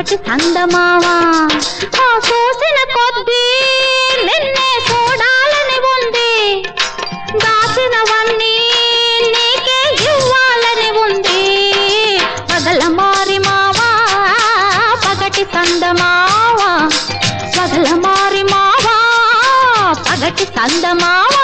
పగటి సందమావా ఆ చూసిన కొద్దీ నిన్నే చూడాలని ఉంది దాచినవన్నీ నీకే ఇవ్వాలని ఉంది పగల మారి మావా పగటి సందమావా పగల మారి మావా పగటి సందమావా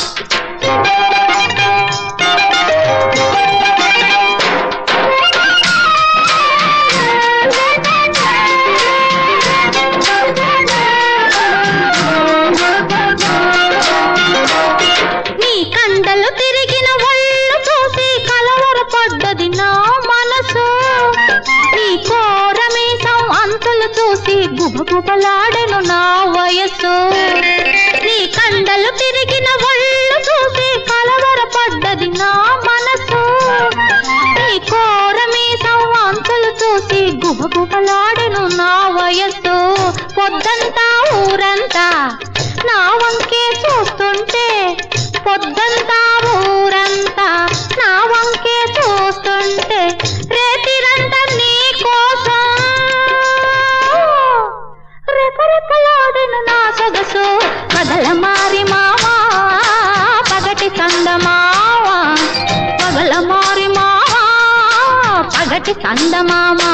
నీ కండలు తిరిగిన ఒళ్ళు చూసి కలవరపడ్డది నా మనసు నీ కోరమీసం అంతులు చూసి గుబగుబలాడెను నా వయస్సు నీ కండలు తిరిగిన ఒళ్ళు చూసి కలవరపడ్డది నా మనసు నీ కోరమీసం అంతులు చూసి గుబగుబలాడెను నా వయస్సు పొద్దంతా ఊరంతా నా వంకే చూస్తుంటే పొద్దంతా ఊరంతా నా వంకే చూస్తుంటే రేతిరంతా నీ కోసం రెపరెపలాడిన నా సొగసు కదల మారి మావా పగటి సందమావా పగల మారి మావా పగటి సందమామా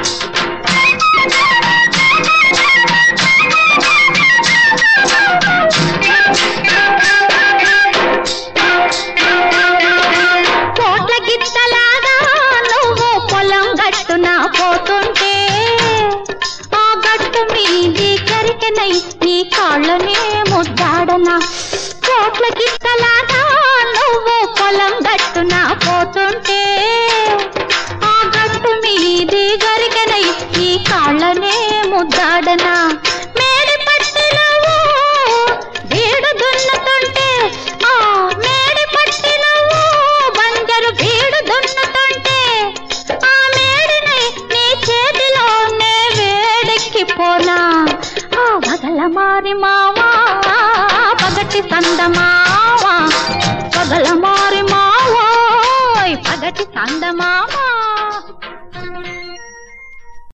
కోట్ల గిత్తలాగా నువ్వు పొలం గట్టున పోతుంటే ఆ గట్టు మీది కరికెనై నీ కాళ్ళనే ముద్దాడనా కోట్ల గిత్తలాగా నువ్వు పొలం గట్టున పోతుంటే ఆ గట్టు మీది గరికెనై నీ కాళ్ళనే ముద్దాడనా మేడి పట్టి నువ్వు బీడు దున్నుతుంటే ఆ మేడి పట్టి నువ్వు బంజరు బీడు దున్నుతుంటే ఆ మేడిని నీ చేతిలోనే వేడెక్కిపోనా ఆ వగల మారి మావా